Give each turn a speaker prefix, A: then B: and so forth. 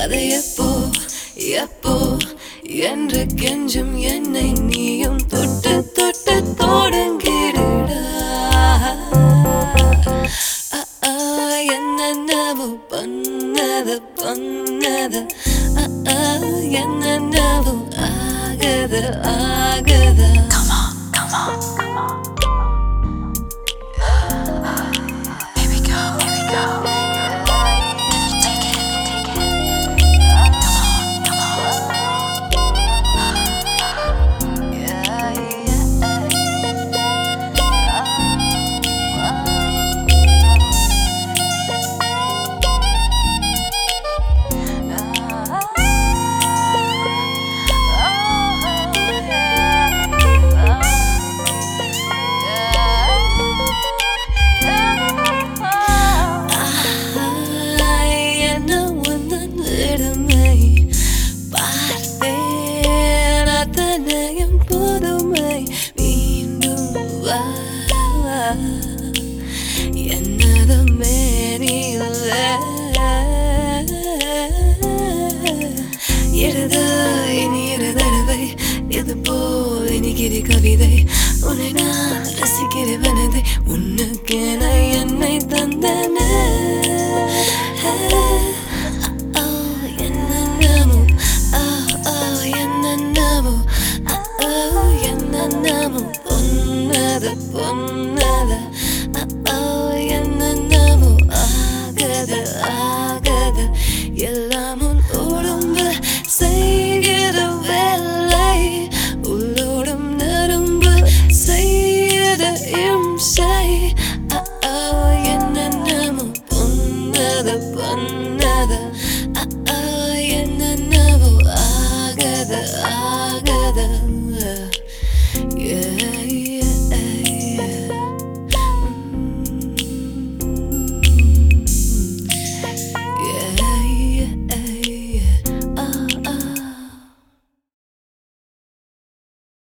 A: அதை எப்போ எப்போ என்று கெஞ்சும் என்னை நீயும் தொட்டு தொட்டு தொடங்கிடுடா ஆ, ஆ, என்னென்னவோ பண்ணது பண்ணது ஆ, ஆ, என்னென்னவோ ஆகுது ஆகுது
B: Come on, come on, come on. Here we go, here we go. Take it, take it. Come on, come on.
A: என்ன உந்தன் இடுமை பார்த்தேன் அத்தனையும் புதுமை மீண்டும் வா என்னது மேனியில் எழுத இனி இரு தடவை இது போல் இனிக்கிற கவிதை உன்னை நான் ரசிக்கிறவன்